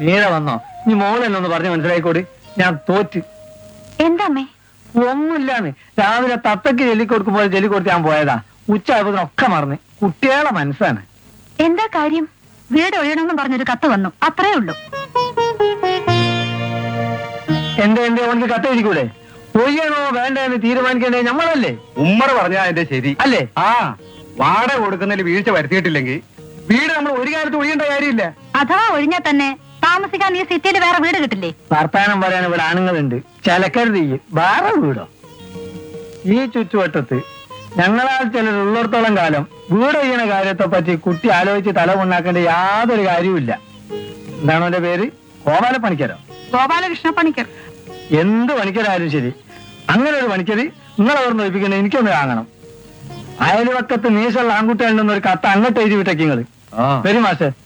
മീര വന്നോ നീ മോളെന്നെ ഒന്ന് പറഞ്ഞ് മനസ്സിലായിക്കോടി ഞാൻ തോറ്റ് എന്താ അമ്മേ ഒന്നുമില്ലാന്ന് രാവിലെ തത്തക്ക് ജെല്ലി കൊടുക്കുമ്പോൾ ജെല്ലി കൊടുത്ത് ഞാൻ പോയതാ ഉച്ച ആയപ്പോഴൊക്കെ മറന്ന് കുട്ടികളെ മനസ്സാണ് എന്താ കാര്യം വീട് ഒഴിയണമെന്ന് പറഞ്ഞൊരു കത്ത് വന്നു അത്രേ ഉള്ളൂ എന്റെ എന്റെ ഓനക്ക് കത്തെഴുതിക്കൂടെ ഒയ്യണോ വേണ്ട എന്ന് തീരുമാനിക്കേണ്ടേ നമ്മളല്ലേ ഉമ്മറ പറഞ്ഞാ അതിന്റെ ശരി അല്ലേ ആ വാടക കൊടുക്കുന്നതിൽ വീഴ്ച വരുത്തിയിട്ടില്ലെങ്കിൽ വീട് നമ്മൾ ഒരു കാലത്ത് ഒഴിയേണ്ട കാര്യമില്ല അഥവാ ഒഴിഞ്ഞാൽ തന്നെ താമസിക്കാൻ ഈ സിറ്റിയിൽ വേറെ വീട് കിട്ടില്ലേ വർത്താനം പറയാൻ ഇവിടെ ആണുങ്ങളുണ്ട് ചിലക്കരുത് ഈ വേറെ വീടോ ഈ ചുറ്റുവട്ടത്ത് ഞങ്ങളാൽ ചിലർ ഉള്ളിടത്തോളം കാലം വീട് ചെയ്യുന്ന കാര്യത്തെ പറ്റി കുട്ടി ആലോചിച്ച് തല ഉണ്ടാക്കേണ്ട യാതൊരു കാര്യവുമില്ല എന്താണ് അവന്റെ പേര് ഗോപാല പണിക്കരോ ഗോപാലകൃഷ്ണ പണിക്കർ എന്ത് പണിക്കരായാലും ശരി അങ്ങനെ ഒരു പണിക്കര് നിങ്ങളെ ഓർമ്മ ഒഴിപ്പിക്കണേ എനിക്കൊന്ന് വാങ്ങണം അയൽവക്കത്ത് നീശുള്ള ആൺകുട്ടികളുണ്ടെന്ന് ഒരു കത്ത് അങ്ങോട്ട് എഴുതി വിട്ടേക്ക് നിങ്ങള് ആ വരും മാഷേ